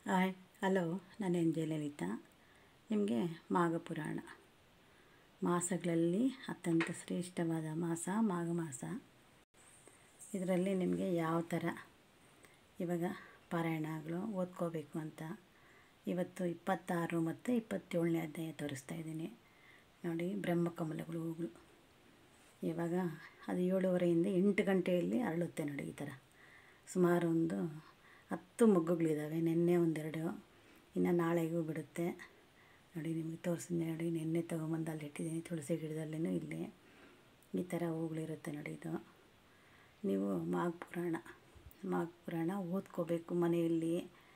hi hello ನಾನು N Jayalalitha ನಿಮಗೆ ಮಾಘಪುರಾಣ ಮಾಸಗಳಲ್ಲಿ ಅತ್ಯಂತ ಶ್ರೇಷ್ಠವಾದ ಮಾಸ ಮಾಘ ಮಾಸ ಇದರಲ್ಲಿ ನಿಮಗೆ ಯಾವ ಥರ ಇವಾಗ ಪಾರಾಯಣಗಳು ಓದ್ಕೋಬೇಕು ಅಂತ ಇವತ್ತು ಇಪ್ಪತ್ತಾರು ಮತ್ತು ಇಪ್ಪತ್ತೇಳನೇ ಅಧ್ಯಾಯ ತೋರಿಸ್ತಾ ಇದ್ದೀನಿ ನೋಡಿ ಬ್ರಹ್ಮಕಮಲಗಳು ಹೂಗಳು ಇವಾಗ ಅದು ಏಳುವರೆಯಿಂದ ಎಂಟು ಗಂಟೆಯಲ್ಲಿ ಅರಳುತ್ತೆ ನೋಡಿ ಈ ಥರ ಸುಮಾರು ಒಂದು ಹತ್ತು ಮೊಗ್ಗುಗಳಿದ್ದಾವೆ ನಿನ್ನೆ ಒಂದೆರಡು ಇನ್ನು ನಾಳೆಗೂ ಬಿಡುತ್ತೆ ನೋಡಿ ನಿಮಗೆ ತೋರಿಸಿದ್ದೆ ನೋಡಿ ನಿನ್ನೆ ತೊಗೊಂಬಂದು ಅಲ್ಲಿ ಇಟ್ಟಿದ್ದೀನಿ ತುಳಸಿ ಗಿಡದಲ್ಲೂ ಇಲ್ಲಿ ಈ ಥರ ಹೂಗಳಿರುತ್ತೆ ನೋಡಿ ಇದು ನೀವು ಮಾಘ ಪುರಾಣ ಮಾಘ ಪುರಾಣ ಓದ್ಕೋಬೇಕು ಮನೆಯಲ್ಲಿ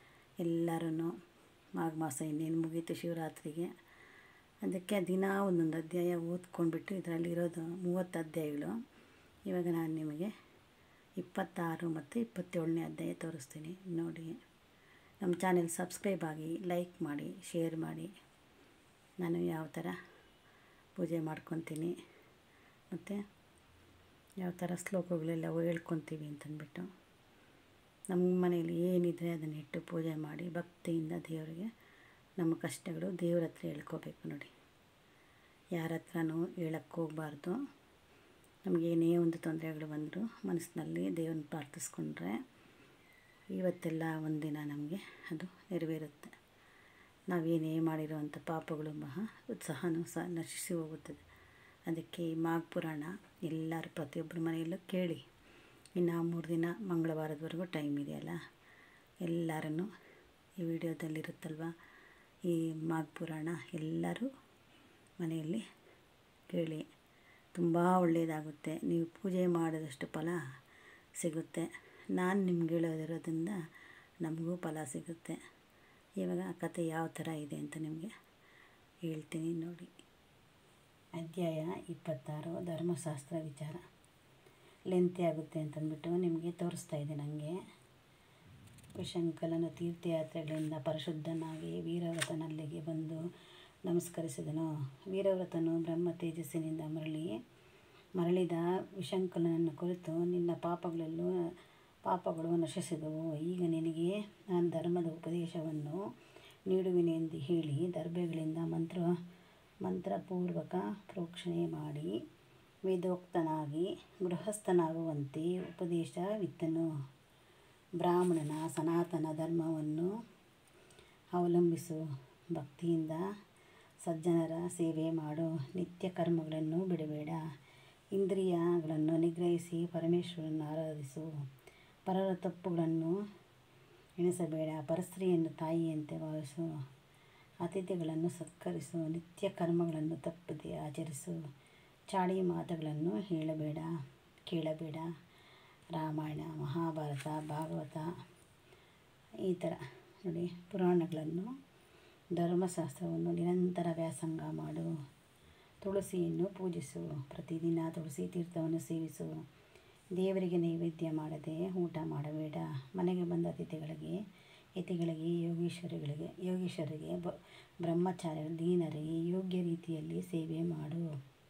ಎಲ್ಲರೂ ಮಾಘ ಮಾಸ ಇನ್ನೇನು ಮುಗೀತು ಶಿವರಾತ್ರಿಗೆ ಅದಕ್ಕೆ ದಿನ ಒಂದೊಂದು ಅಧ್ಯಾಯ ಓದ್ಕೊಂಡ್ಬಿಟ್ಟು ಇದರಲ್ಲಿರೋದು ಮೂವತ್ತು ಅಧ್ಯಾಯಗಳು ಇವಾಗ ನಾನು ನಿಮಗೆ ಇಪ್ಪತ್ತಾರು ಮತ್ತು ಇಪ್ಪತ್ತೇಳನೇ ಅಧ್ಯಾಯ ತೋರಿಸ್ತೀನಿ ನೋಡಿ ನಮ್ಮ ಚಾನೆಲ್ ಸಬ್ಸ್ಕ್ರೈಬ್ ಆಗಿ ಲೈಕ್ ಮಾಡಿ ಶೇರ್ ಮಾಡಿ ನಾನು ಯಾವ ಥರ ಪೂಜೆ ಮಾಡ್ಕೊತೀನಿ ಮತ್ತು ಯಾವ ಥರ ಶ್ಲೋಕಗಳೆಲ್ಲ ಹೇಳ್ಕೊತೀವಿ ಅಂತಂದ್ಬಿಟ್ಟು ನಮ್ಮ ಮನೇಲಿ ಏನಿದೆ ಅದನ್ನ ಇಟ್ಟು ಪೂಜೆ ಮಾಡಿ ಭಕ್ತಿಯಿಂದ ದೇವರಿಗೆ ನಮ್ಮ ಕಷ್ಟಗಳು ದೇವ್ರ ಹತ್ರ ಹೇಳ್ಕೋಬೇಕು ನೋಡಿ ಯಾರ ಹತ್ರನೂ ಹೇಳಕ್ಕೆ ಹೋಗಬಾರ್ದು ನಮಗೇನೇ ಒಂದು ತೊಂದರೆಗಳು ಬಂದರೂ ಮನಸ್ಸಿನಲ್ಲಿ ದೇವ್ರನ್ನ ಪ್ರಾರ್ಥಿಸ್ಕೊಂಡ್ರೆ ಇವತ್ತೆಲ್ಲ ಒಂದಿನ ನಮಗೆ ಅದು ನೆರವೇರುತ್ತೆ ನಾವೇನೇ ಮಾಡಿರೋವಂಥ ಪಾಪಗಳು ಮಹಾ ಉತ್ಸಾಹನೂ ಸಹ ನಶಿಸಿ ಹೋಗುತ್ತದೆ ಅದಕ್ಕೆ ಈ ಮಾಘ ಪುರಾಣ ಎಲ್ಲರೂ ಪ್ರತಿಯೊಬ್ಬರ ಮನೆಯಲ್ಲೂ ಕೇಳಿ ಇನ್ನು ಮೂರು ದಿನ ಮಂಗಳವಾರದವರೆಗೂ ಟೈಮ್ ಇದೆಯಲ್ಲ ಎಲ್ಲರೂ ಈ ವಿಡಿಯೋದಲ್ಲಿರುತ್ತಲ್ವ ಈ ಮಾಘ ಪುರಾಣ ಎಲ್ಲರೂ ಮನೆಯಲ್ಲಿ ಕೇಳಿ ತುಂಬ ಒಳ್ಳೆಯದಾಗುತ್ತೆ ನೀವು ಪೂಜೆ ಮಾಡಿದಷ್ಟು ಫಲ ಸಿಗುತ್ತೆ ನಾನು ನಿಮ್ಗೆ ಹೇಳೋದಿರೋದ್ರಿಂದ ನಮಗೂ ಫಲ ಸಿಗುತ್ತೆ ಇವಾಗ ಆ ಕಥೆ ಯಾವ ಥರ ಇದೆ ಅಂತ ನಿಮಗೆ ಹೇಳ್ತೀನಿ ನೋಡಿ ಅಧ್ಯಾಯ ಇಪ್ಪತ್ತಾರು ಧರ್ಮಶಾಸ್ತ್ರ ವಿಚಾರ ಲೆಂತಿ ಆಗುತ್ತೆ ಅಂತಂದ್ಬಿಟ್ಟು ನಿಮಗೆ ತೋರಿಸ್ತಾ ಇದೆ ನನಗೆ ವಿಶಂಕಲನ ತೀರ್ಥಯಾತ್ರೆಗಳಿಂದ ಪರಿಶುದ್ಧನಾಗಿ ವೀರವ್ರತನಲ್ಲಿಗೆ ಬಂದು ನಮಸ್ಕರಿಸಿದನು ವೀರವ್ರತನು ಬ್ರಹ್ಮ ತೇಜಸ್ಸಿನಿಂದ ಮರಳಿ ಮರಳಿದ ವಿಶಂಕಲನನ್ನು ಕುರಿತು ನಿನ್ನ ಪಾಪಗಳಲ್ಲೂ ಪಾಪಗಳು ನಶಿಸಿದವು ಈಗ ನಿನಗೆ ನಾನು ಧರ್ಮದ ಉಪದೇಶವನ್ನು ನೀಡುವಿನೆಂದು ಹೇಳಿ ದರ್ಬೆಗಳಿಂದ ಮಂತ್ರ ಮಂತ್ರಪೂರ್ವಕ ಪ್ರೋಕ್ಷಣೆ ಮಾಡಿ ವೇದೋಕ್ತನಾಗಿ ಗೃಹಸ್ಥನಾಗುವಂತೆ ಉಪದೇಶವಿತ್ತನು ಬ್ರಾಹ್ಮಣನ ಸನಾತನ ಧರ್ಮವನ್ನು ಅವಲಂಬಿಸು ಭಕ್ತಿಯಿಂದ ಸಜ್ಜನರ ಸೇವೆ ಮಾಡು ನಿತ್ಯ ಕರ್ಮಗಳನ್ನು ಬಿಡಬೇಡ ಇಂದ್ರಿಯಗಳನ್ನು ನಿಗ್ರಹಿಸಿ ಪರಮೇಶ್ವರನ್ನು ಆರಾಧಿಸು ಪರರ ತಪ್ಪುಗಳನ್ನು ಎಣಿಸಬೇಡ ಪರಸ್ತ್ರೀಯನ್ನು ತಾಯಿಯಂತೆ ಭಾವಿಸು ಅತಿಥಿಗಳನ್ನು ಸತ್ಕರಿಸು ನಿತ್ಯ ಕರ್ಮಗಳನ್ನು ತಪ್ಪದೆ ಆಚರಿಸು ಚಾಡಿ ಮಾತುಗಳನ್ನು ಹೇಳಬೇಡ ಕೇಳಬೇಡ ರಾಮಾಯಣ ಮಹಾಭಾರತ ಭಾಗವತ ಈ ಥರ ನೋಡಿ ಪುರಾಣಗಳನ್ನು ಧರ್ಮಶಾಸ್ತ್ರವನ್ನು ನಿರಂತರ ವ್ಯಾಸಂಗ ಮಾಡು ತುಳಸಿಯನ್ನು ಪೂಜಿಸು ಪ್ರತಿದಿನ ತುಳಸಿ ತೀರ್ಥವನ್ನು ಸೇವಿಸು ದೇವರಿಗೆ ನೈವೇದ್ಯ ಮಾಡದೆ ಊಟ ಮಾಡಬೇಡ ಮನೆಗೆ ಬಂದ ಅತಿಥಿಗಳಿಗೆ ಯತಿಗಳಿಗೆ ಯೋಗೀಶ್ವರಿಗಳಿಗೆ ಯೋಗೀಶ್ವರಿಗೆ ಬ ಬ್ರಹ್ಮಚಾರ್ಯ ದೀನರಿಗೆ ಯೋಗ್ಯ ರೀತಿಯಲ್ಲಿ ಸೇವೆ ಮಾಡು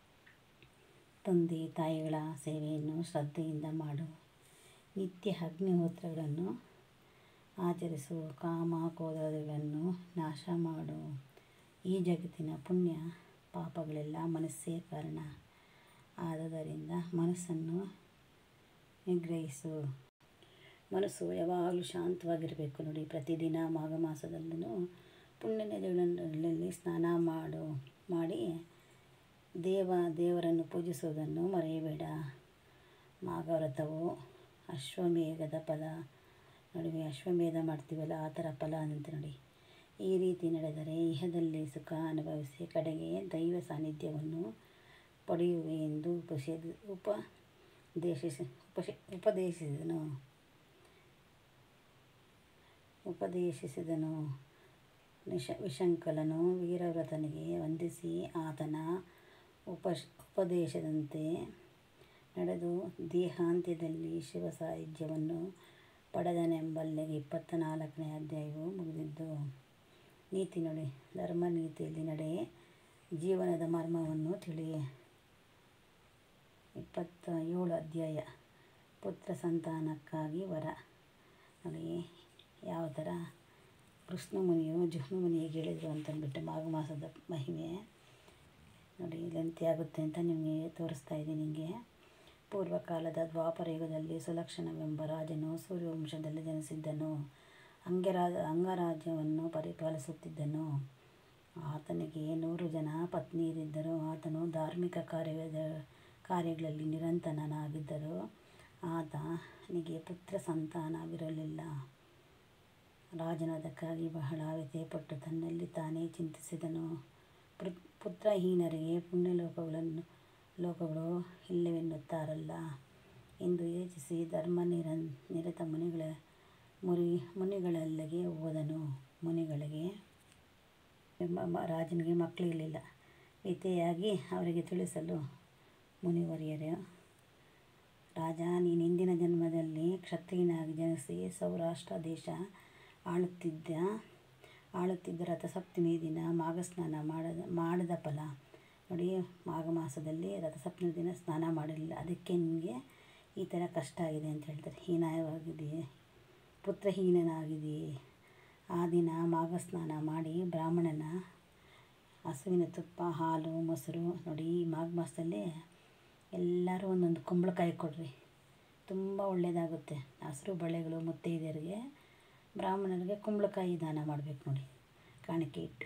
ತಂದೆ ತಾಯಿಗಳ ಸೇವೆಯನ್ನು ಶ್ರದ್ಧೆಯಿಂದ ಮಾಡು ನಿತ್ಯ ಅಗ್ನಿಹೋತ್ರಗಳನ್ನು ಆಚರಿಸು ಕಾಮ ಕೋದಗಳನ್ನು ನಾಶ ಮಾಡು ಈ ಜಗತ್ತಿನ ಪುಣ್ಯ ಪಾಪಗಳೆಲ್ಲ ಮನಸ್ಸೇ ಕಾರಣ ಆದುದರಿಂದ ಮನಸ್ಸನ್ನು ನಿಗ್ರಹಿಸು ಮನಸ್ಸು ಯಾವಾಗಲೂ ಶಾಂತವಾಗಿರಬೇಕು ನೋಡಿ ಪ್ರತಿದಿನ ಮಾಘ ಮಾಸದಲ್ಲೂ ಪುಣ್ಯ ನದಿಗಳಲ್ಲಿ ಸ್ನಾನ ಮಾಡು ಮಾಡಿ ದೇವ ದೇವರನ್ನು ಪೂಜಿಸುವುದನ್ನು ಮರೆಯಬೇಡ ಮಾಘವ್ರತವು ಅಶ್ವಮೇಘದ ಫಲ ನಡುವೆ ಅಶ್ವಮೇಧ ಮಾಡ್ತೀವಲ್ಲ ಆ ಥರ ಫಲ ಅಂತ ನೋಡಿ ಈ ರೀತಿ ನಡೆದರೆ ಇಹದಲ್ಲಿ ಸುಖ ಅನುಭವಿಸಿ ಕಡೆಗೆ ದೈವ ಸಾನ್ನಿಧ್ಯವನ್ನು ಪಡೆಯುವೆ ಎಂದು ಉಪಶೇದ ಉಪದೇಶಿಸಿ ಉಪಶ ಉಪದೇಶಿಸಿದನು ಉಪದೇಶಿಸಿದನು ನಿಶ ವಿಶಂಕಲನು ವೀರವ್ರತನಿಗೆ ವಂದಿಸಿ ಆತನ ಉಪ ಉಪದೇಶದಂತೆ ನಡೆದು ದೇಹಾಂತ್ಯದಲ್ಲಿ ಶಿವ ಸಾಹಿತ್ಯವನ್ನು ಪಡೆದನೆಂಬಲ್ಲಿಗೆ ಇಪ್ಪತ್ತ ನಾಲ್ಕನೇ ಅಧ್ಯಾಯವು ಮುಗಿದಿದ್ದು ನೀತಿ ನೋಡಿ ಧರ್ಮ ನೀತಿಯಲ್ಲಿ ನಡೆ ಜೀವನದ ಮರ್ಮವನ್ನು ತಿಳಿ ಇಪ್ಪತ್ತ ಏಳು ಅಧ್ಯಾಯ ಪುತ್ರ ಸಂತಾನಕ್ಕಾಗಿ ವರ ನೋಡಿ ಯಾವ ಥರ ಕೃಷ್ಣ ಮುನಿಯು ಜುಹ್ನು ಮುನಿಗೆ ಹೇಳಿದರು ಅಂತಂದ್ಬಿಟ್ಟು ಮಾಘ ಮಾಸದ ಮಹಿಮೆ ನೋಡಿ ಲೆಂತಿ ಆಗುತ್ತೆ ಅಂತ ನಿಮಗೆ ತೋರಿಸ್ತಾ ಇದ್ದೀನಿ ನಿಮಗೆ ಪೂರ್ವಕಾಲದ ದ್ವಾಪರ ಯುಗದಲ್ಲಿ ಸುಲಕ್ಷಣವೆಂಬ ರಾಜನು ಸೂರ್ಯವಂಶದಲ್ಲಿ ಜನಿಸಿದ್ದನು ಅಂಗರಾಜ ಅಂಗರಾಜ್ಯವನ್ನು ಪರಿಪಾಲಿಸುತ್ತಿದ್ದನು ಆತನಿಗೆ ನೂರು ಜನ ಪತ್ನಿಯರಿದ್ದರು ಆತನು ಧಾರ್ಮಿಕ ಕಾರ್ಯದ ಕಾರ್ಯಗಳಲ್ಲಿ ನಿರಂತರನಾಗಿದ್ದರು ಆತನಿಗೆ ಪುತ್ರ ಸಂತಾನವಿರಲಿಲ್ಲ ರಾಜನು ಅದಕ್ಕಾಗಿ ಬಹಳ ವ್ಯಥೆಪಟ್ಟು ತನ್ನಲ್ಲಿ ತಾನೇ ಚಿಂತಿಸಿದನು ಪುತ್ರಹೀನರಿಗೆ ಪುಣ್ಯಲೋಕಗಳನ್ನು ಲೋಕಗಳು ಇಲ್ಲವೆನ್ನುತ್ತಾರಲ್ಲ ಎಂದು ಯೋಚಿಸಿ ಧರ್ಮ ನಿರ ನಿರತ ಮುನಿಗಳ ಮುನಿ ಮುನಿಗಳಲ್ಲಿಗೆ ಹೋದನು ಮುನಿಗಳಿಗೆ ರಾಜನಿಗೆ ಮಕ್ಕಳಿರಲಿಲ್ಲ ವ್ಯಥೆಯಾಗಿ ಅವರಿಗೆ ತಿಳಿಸಲು ಮುನಿವರಿಯರು ರಾಜ ನೀನು ಹಿಂದಿನ ಜನ್ಮದಲ್ಲಿ ಕ್ಷತ್ರಿಯನಾಗಿ ಜನಿಸಿ ಸೌರಾಷ್ಟ್ರ ದೇಶ ಆಳುತ್ತಿದ್ದ ಆಳುತ್ತಿದ್ದ ರಥಸಪ್ತಮಿ ದಿನ ಮಾಘಸ್ನಾನ ಮಾಡದ ಮಾಡದ ಫಲ ನೋಡಿ ಮಾಘ ಮಾಸದಲ್ಲಿ ರಥಸಪ್ತಮಿ ದಿನ ಸ್ನಾನ ಮಾಡಲಿಲ್ಲ ಅದಕ್ಕೆ ನಿನಗೆ ಈ ಥರ ಕಷ್ಟ ಆಗಿದೆ ಅಂತ ಹೇಳ್ತಾರೆ ಹೀನಾಯವಾಗಿದೆಯೇ ಪುತ್ರಹೀನನಾಗಿದೆಯೇ ಆ ದಿನ ಮಾಘ ಸ್ನಾನ ಮಾಡಿ ಬ್ರಾಹ್ಮಣನ ಹಸುವಿನ ತುಪ್ಪ ಹಾಲು ಮೊಸರು ನೋಡಿ ಈ ಮಾಘ ಮಾಸದಲ್ಲಿ ಎಲ್ಲರೂ ಒಂದೊಂದು ಕುಂಬಳಕಾಯಿ ಕೊಡ್ರಿ ತುಂಬ ಒಳ್ಳೆಯದಾಗುತ್ತೆ ಹಸಿರು ಬಳೆಗಳು ಮುತ್ತೈದೆಯರಿಗೆ ಬ್ರಾಹ್ಮಣರಿಗೆ ಕುಂಬಳಕಾಯಿ ದಾನ ಮಾಡಬೇಕು ನೋಡಿ ಕಾಣಿಕೆ ಇಟ್ಟು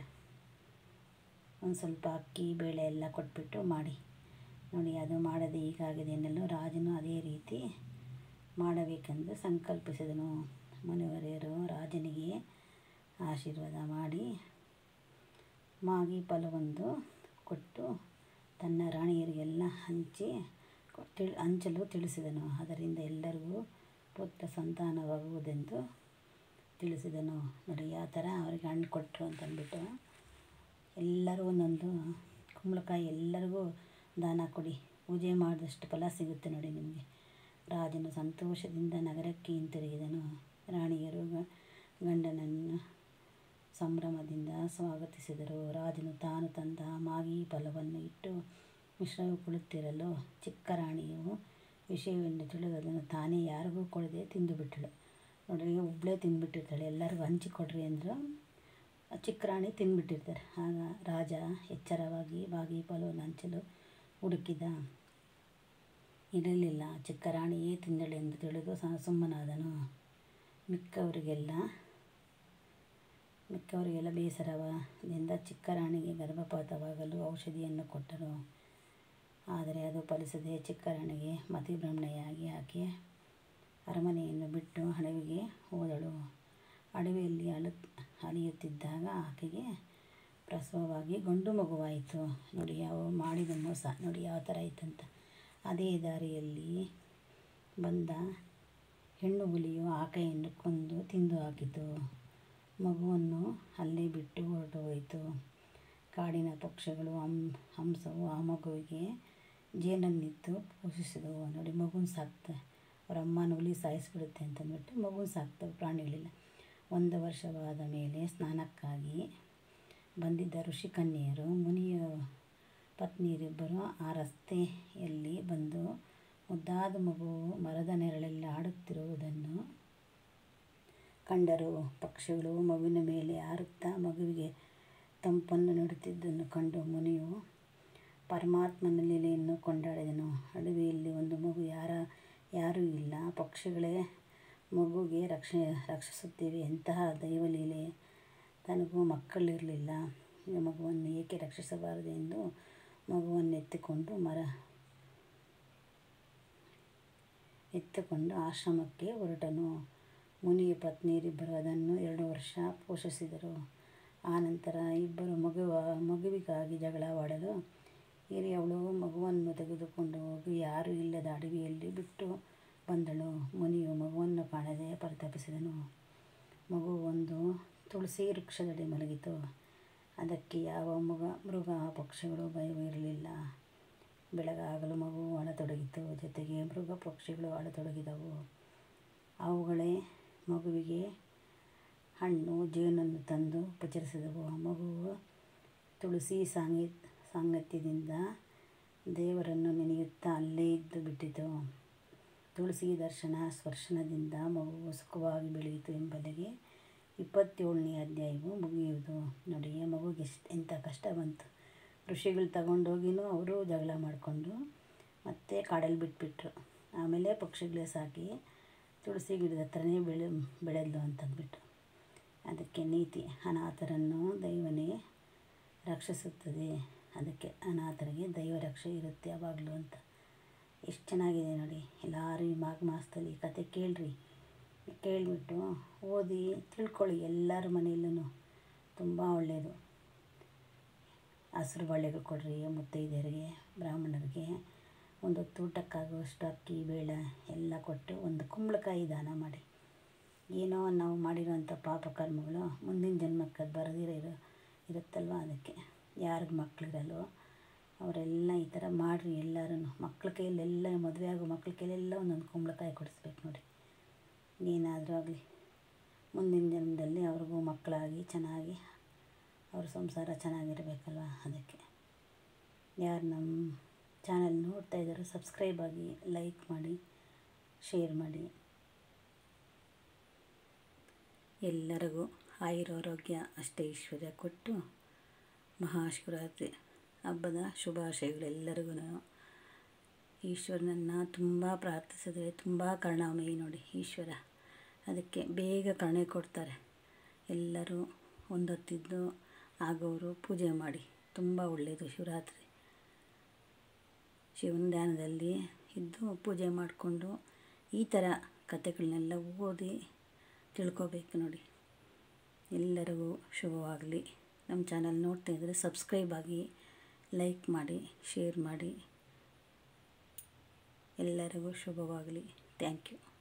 ಒಂದು ಸ್ವಲ್ಪ ಅಕ್ಕಿ ಬೇಳೆ ಎಲ್ಲ ಕೊಟ್ಬಿಟ್ಟು ಮಾಡಿ ನೋಡಿ ಅದು ಮಾಡದೆ ಹೀಗಾಗಿದೆ ಎನ್ನಲು ರಾಜನು ಅದೇ ರೀತಿ ಮಾಡಬೇಕೆಂದು ಸಂಕಲ್ಪಿಸಿದನು ಮುನಿವರಿಯರು ರಾಜನಿಗೆ ಆಶೀರ್ವಾದ ಮಾಡಿ ಮಾಗಿ ಫಲವೊಂದು ಕೊಟ್ಟು ತನ್ನ ರಾಣಿಯರಿಗೆಲ್ಲ ಹಂಚಿ ತಿಳ್ ಹಂಚಲು ತಿಳಿಸಿದನು ಅದರಿಂದ ಎಲ್ಲರಿಗೂ ಪುತ್ರ ಸಂತಾನವಾಗುವುದೆಂದು ತಿಳಿಸಿದನು ನೋಡಿ ಯಾವ ಥರ ಅವ್ರಿಗೆ ಹಣ್ಣು ಕೊಟ್ಟರು ಅಂತಂದ್ಬಿಟ್ಟು ಎಲ್ಲರೂ ಒಂದೊಂದು ಕುಂಬಳಕಾಯಿ ಎಲ್ಲರಿಗೂ ದಾನ ಕೊಡಿ ಪೂಜೆ ಮಾಡಿದಷ್ಟು ಫಲ ಸಿಗುತ್ತೆ ನೋಡಿ ನಿಮಗೆ ರಾಜನು ಸಂತೋಷದಿಂದ ನಗರಕ್ಕೆ ಹಿಂತಿರುಗಿದನು ರಾಣಿಯರು ಗಂಡನನ್ನು ಸಂಭ್ರಮದಿಂದ ಸ್ವಾಗತಿಸಿದರು ರಾಜನು ತಾನು ತಂದ ಮಾಗಿ ಫಲವನ್ನು ಇಟ್ಟು ಮಿಶ್ರವು ಕುಳಿತಿರಲು ಚಿಕ್ಕ ರಾಣಿಯು ವಿಷಯವನ್ನು ತಿಳಿದು ಅದನ್ನು ತಾನೇ ಯಾರಿಗೂ ಕೊಡದೆ ತಿಂದುಬಿಟ್ಟಳು ನೋಡ್ರಿ ಒಬ್ಬಳೇ ತಿಂದುಬಿಟ್ಟಿರ್ತಾಳೆ ಎಲ್ಲರಿಗೂ ಹಂಚಿಕೊಡ್ರಿ ಅಂದರು ಚಿಕ್ಕ ರಾಣಿ ತಿಂದುಬಿಟ್ಟಿರ್ತಾರೆ ಆಗ ರಾಜ ಎಚ್ಚರವಾಗಿ ಬಾಗಿ ಫಲವನ್ನು ಹಂಚಲು ಹುಡುಕಿದ ಇರಲಿಲ್ಲ ಚಿಕ್ಕ ರಾಣಿಯೇ ತಿಂದಳೆಂದು ತಿಳಿದು ಸುಮ್ಮನಾದನು ಮಿಕ್ಕವರಿಗೆಲ್ಲ ಮಿಕ್ಕವರಿಗೆಲ್ಲ ಬೇಸರದಿಂದ ಚಿಕ್ಕ ರಾಣಿಗೆ ಗರ್ಭಪಾತವಾಗಲು ಔಷಧಿಯನ್ನು ಕೊಟ್ಟರು ಆದರೆ ಅದು ಫಲಿಸದೆ ಚಿಕ್ಕ ರಾಣಿಗೆ ಮತಿಭ್ರಮಣೆಯಾಗಿ ಆಕೆ ಅರಮನೆಯನ್ನು ಬಿಟ್ಟು ಅಡವಿಗೆ ಹೋದಳು ಅಡವಿಯಲ್ಲಿ ಅಳು ಅಲಿಯುತ್ತಿದ್ದಾಗ ಆಕೆಗೆ ಪ್ರಸವವಾಗಿ ಗಂಡು ಮಗುವಾಯಿತು ನೋಡಿ ಯಾವ ಮಾಡಿದ ಮೋಸ ನೋಡಿ ಯಾವ ಥರ ಆಯ್ತಂತ ಅದೇ ದಾರಿಯಲ್ಲಿ ಬಂದ ಹೆಣ್ಣು ಹುಲಿಯು ಆಕೆಯನ್ನು ಕೊಂದು ತಿಂದು ಹಾಕಿತು ಮಗುವನ್ನು ಅಲ್ಲೇ ಬಿಟ್ಟು ಹೊರಟು ಹೋಯಿತು ಕಾಡಿನ ಪಕ್ಷಿಗಳು ಹಂ ಹಂಸವು ಆ ಮಗುವಿಗೆ ಜೇನನ್ನಿತ್ತು ಪೋಷಿಸಿದವು ನೋಡಿ ಮಗುನ ಸಾಕ್ತವೆ ಅವ್ರ ಅಮ್ಮನ ಹುಲಿ ಸಾಯಿಸ್ಬಿಡುತ್ತೆ ಅಂತಂದ್ಬಿಟ್ಟು ಮಗುನ ಸಾಕ್ತವೆ ಪ್ರಾಣಿಗಳಿಲ್ಲ ಒಂದು ವರ್ಷವಾದ ಮೇಲೆ ಸ್ನಾನಕ್ಕಾಗಿ ಬಂದಿದ್ದ ಋಷಿಕನ್ಯೆಯರು ಮುನಿಯ ಪತ್ನಿಯರಿಬ್ಬರು ಆ ರಸ್ತೆಯಲ್ಲಿ ಬಂದು ಮುದ್ದಾದ ಮಗು ಮರದ ನೆರಳಲ್ಲಿ ಆಡುತ್ತಿರುವುದನ್ನು ಕಂಡರು ಪಕ್ಷಿಗಳು ಮಗುವಿನ ಮೇಲೆ ಹಾರುತ್ತಾ ಮಗುವಿಗೆ ತಂಪನ್ನು ನೀಡುತ್ತಿದ್ದನ್ನು ಕಂಡು ಮುನಿಯು ಪರಮಾತ್ಮನ ಲೀಲೆಯನ್ನು ಕೊಂಡಾಡಿದನು ಅಡವಿಯಲ್ಲಿ ಒಂದು ಮಗು ಯಾರ ಯಾರೂ ಇಲ್ಲ ಪಕ್ಷಿಗಳೇ ಮಗುಗೆ ರಕ್ಷ ರಕ್ಷಿಸುತ್ತಿವೆ ಎಂತಹ ದೈವಲೀಲೆ ತನಗೂ ಮಕ್ಕಳಿರಲಿಲ್ಲ ಈ ಮಗುವನ್ನು ಏಕೆ ರಕ್ಷಿಸಬಾರದು ಎಂದು ಮಗುವನ್ನು ಎತ್ತಿಕೊಂಡು ಮರ ಎತ್ತಿಕೊಂಡು ಆಶ್ರಮಕ್ಕೆ ಹೊರಟನು ಮುನಿಯ ಪತ್ನಿಯರಿಬ್ಬರು ಅದನ್ನು ಎರಡು ವರ್ಷ ಪೋಷಿಸಿದರು ಆನಂತರ ಇಬ್ಬರು ಮಗುವ ಮಗುವಿಗಾಗಿ ಜಗಳವಾಡಲು ಹಿರಿಯವಳು ಮಗುವನ್ನು ತೆಗೆದುಕೊಂಡು ಹೋಗಿ ಯಾರೂ ಇಲ್ಲದ ಅಡವಿಯಲ್ಲಿ ಬಿಟ್ಟು ಬಂದಳು ಮುನಿಯು ಮಗುವನ್ನು ಕಾಣದೆ ಪರಿತಪಿಸಿದನು ಮಗು ಒಂದು ತುಳಸಿ ವೃಕ್ಷದಡಿ ಮಲಗಿತು ಅದಕ್ಕೆ ಯಾವ ಮೃಗ ಮೃಗ ಪಕ್ಷಿಗಳು ಭಯವೂ ಇರಲಿಲ್ಲ ಬೆಳಗಾಗಲು ಮಗು ಅಳತೊಡಗಿತು ಜೊತೆಗೆ ಮೃಗ ಪಕ್ಷಿಗಳು ಅಳತೊಡಗಿದವು ಅವುಗಳೇ ಮಗುವಿಗೆ ಹಣ್ಣು ಜೇನನ್ನು ತಂದು ಉಪಚರಿಸಿದವು ಮಗುವು ತುಳಸಿ ಸಾಂಗಿ ಸಾಂಗತ್ಯದಿಂದ ದೇವರನ್ನು ನೆನೆಯುತ್ತಾ ಅಲ್ಲೇ ಇದ್ದು ಬಿಟ್ಟಿತು ತುಳಸಿ ದರ್ಶನ ಸ್ಪರ್ಶನದಿಂದ ಮಗುವು ಸುಖವಾಗಿ ಬೆಳೆಯಿತು ಎಂಬಲ್ಲಿಗೆ ಇಪ್ಪತ್ತೇಳನೇ ಅಧ್ಯಾಯವು ಮುಗಿಯುವುದು ನೋಡಿ ಆ ಮಗುಗೆ ಎಷ್ಟು ಎಂಥ ಕಷ್ಟ ಬಂತು ಋಷಿಗಳು ತಗೊಂಡೋಗಿನೂ ಅವರು ಜಗಳ ಮಾಡಿಕೊಂಡು ಮತ್ತೆ ಕಾಡಲ್ಲಿ ಬಿಟ್ಬಿಟ್ರು ಆಮೇಲೆ ಪಕ್ಷಿಗಳೇ ಸಾಕಿ ತುಳಸಿ ಗಿಡದ ಹತ್ರನೇ ಬೆಳೆ ಬೆಳೆದ್ಲು ಅಂತಂದ್ಬಿಟ್ಟು ಅದಕ್ಕೆ ನೀತಿ ಅನಾಥರನ್ನು ದೈವನೇ ರಕ್ಷಿಸುತ್ತದೆ ಅದಕ್ಕೆ ಅನಾಥರಿಗೆ ದೈವ ರಕ್ಷೆ ಇರುತ್ತೆ ಯಾವಾಗಲೂ ಅಂತ ಎಷ್ಟು ಚೆನ್ನಾಗಿದೆ ನೋಡಿ ಎಲ್ಲರೂ ಈ ಮಾಘ ಮಾಸದಲ್ಲಿ ಈ ಕತೆ ಕೇಳ್ರಿ ಕೇಳಿಬಿಟ್ಟು ಓದಿ ತಿಳ್ಕೊಳ್ಳಿ ಎಲ್ಲರ ಮನೆಯಲ್ಲೂ ತುಂಬ ಒಳ್ಳೆಯದು ಹಸ್ರು ಬಳೆಗಳು ಕೊಡ್ರಿ ಮುತ್ತೈದೆಯರಿಗೆ ಬ್ರಾಹ್ಮಣರಿಗೆ ಒಂದು ಹೊತ್ತು ಊಟಕ್ಕಾಗುವಷ್ಟು ಅಕ್ಕಿ ಬೇಳೆ ಎಲ್ಲ ಕೊಟ್ಟು ಒಂದು ಕುಂಬಳಕಾಯಿ ದಾನ ಮಾಡಿ ಏನೋ ನಾವು ಮಾಡಿರೋಂಥ ಪಾಪ ಕರ್ಮಗಳು ಮುಂದಿನ ಜನ್ಮಕ್ಕೆ ಅದು ಬರದಿರೋ ಇರೋ ಇರುತ್ತಲ್ವ ಅದಕ್ಕೆ ಯಾರಿಗೆ ಮಕ್ಕಳಿರಲ್ವೋ ಅವರೆಲ್ಲ ಈ ಥರ ಮಾಡಿರಿ ಎಲ್ಲರೂ ಮಕ್ಳ ಕೈಯಲ್ಲೆಲ್ಲ ಮದುವೆ ಆಗೋ ಮಕ್ಳ ಕೈಯಲ್ಲೆಲ್ಲ ಒಂದೊಂದು ಕುಂಬಳಕಾಯಿ ಕೊಡಿಸ್ಬೇಕು ನೋಡಿ ಏನಾದರೂ ಆಗಲಿ ಮುಂದಿನ ಜನ್ಮದಲ್ಲಿ ಅವ್ರಿಗೂ ಮಕ್ಕಳಾಗಿ ಚೆನ್ನಾಗಿ ಅವ್ರ ಸಂಸಾರ ಚೆನ್ನಾಗಿರ್ಬೇಕಲ್ವ ಅದಕ್ಕೆ ಯಾರು ನಮ್ಮ ಚಾನಲ್ ನೋಡ್ತಾ ಇದ್ದಾರೋ ಸಬ್ಸ್ಕ್ರೈಬ್ ಆಗಿ ಲೈಕ್ ಮಾಡಿ ಶೇರ್ ಮಾಡಿ ಎಲ್ಲರಿಗೂ ಆಯುರಾರೋಗ್ಯ ಅಷ್ಟೇ ಐಶ್ವರ್ಯ ಕೊಟ್ಟು ಮಹಾಶಿವರಾತ್ರಿ ಹಬ್ಬದ ಶುಭಾಶಯಗಳೆಲ್ಲರಿಗೂ ಈಶ್ವರನನ್ನು ತುಂಬ ಪ್ರಾರ್ಥಿಸಿದ್ರೆ ತುಂಬ ಕರುಣಾಮಯಿ ನೋಡಿ ಈಶ್ವರ ಅದಕ್ಕೆ ಬೇಗ ಕರುಣೆ ಕೊಡ್ತಾರೆ ಎಲ್ಲರೂ ಒಂದೊತ್ತಿದ್ದು ಆಗೋರು ಪೂಜೆ ಮಾಡಿ ತುಂಬ ಒಳ್ಳೆಯದು ಶಿವರಾತ್ರಿ ಶಿವನ ಧ್ಯಾನದಲ್ಲಿ ಇದ್ದು ಪೂಜೆ ಮಾಡಿಕೊಂಡು ಈ ಥರ ಕಥೆಗಳನ್ನೆಲ್ಲ ಓದಿ ತಿಳ್ಕೊಬೇಕು ನೋಡಿ ಎಲ್ಲರಿಗೂ ಶುಭವಾಗಲಿ ನಮ್ಮ ಚಾನಲ್ ನೋಡ್ತಾ ಇದ್ದರೆ ಸಬ್ಸ್ಕ್ರೈಬ್ ಆಗಿ ಲೈಕ್ ಮಾಡಿ ಶೇರ್ ಮಾಡಿ ಎಲ್ಲರಿಗೂ ಶುಭವಾಗಲಿ ಥ್ಯಾಂಕ್ ಯು